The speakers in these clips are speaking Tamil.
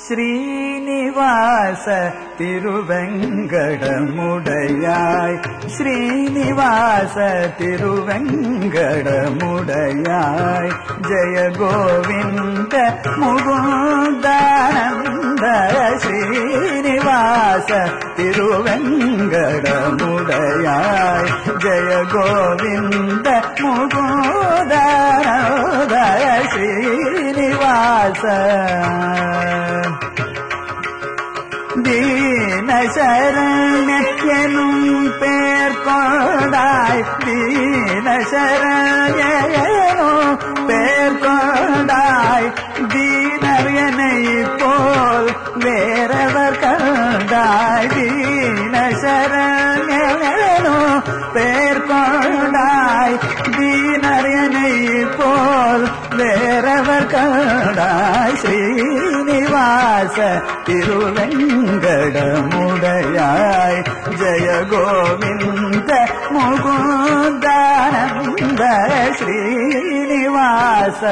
ஸ்ரீனிவாச திருவெங்கடமுடையாய் ஸ்ரீனிவாச திருவெங்கடமுடையாய் ஜெய கோவிந்த முகுந்தானந்த ஸ்ரீனிவாச திருவெங்கடமுடையாய் ஜெய கோவிந்த முகுந்தானந்த ஸ்ரீனிவாச தீனசரண்யனும் பேர் கொண்டாய் தீனசரண்யனும் பேர் கொண்டாய் தீனர்யனை போல் வேறவர் கண்டாய் தீனசரண்யனும் பேர் கொண்டாய் தீனர்யனை போல் வேறவர் கண்டாய் ஸ்ரீனிவாச திருவெங்கடமுடையாய் ஜெய கோவிந்த முகுந்தானந்த ஸ்ரீனிவாச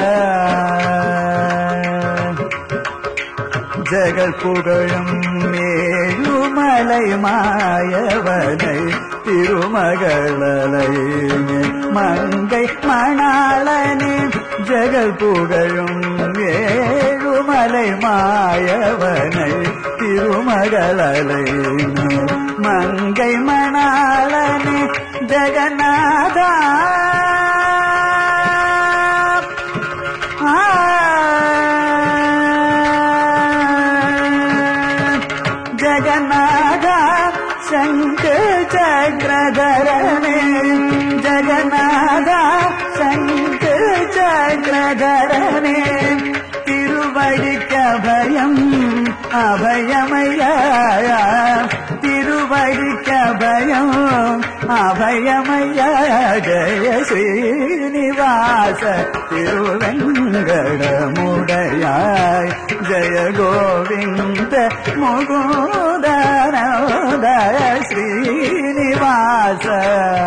ஜெகல் புகழும் மேலுமலை மாயவனை திருமகளலை மங்கை மணாளனே ஜெகல் புகழும் ஏழுமலை மாயவனை திருமகளலை மங்கை மணாளனே ஜெகநாதா ஜகநாத சங்க சக்கரதரனே ஜகநாத சங்க சக்கரதரனே திருவடிக்க பயம் அபயமய திருவடிக்க பயம் அபயமய ஜய ஸ்ரீனிவாச திருவெங்கடமுடையாய் ஜய கோவிந்த முகுதனோதய ஸ்ரீனிவாச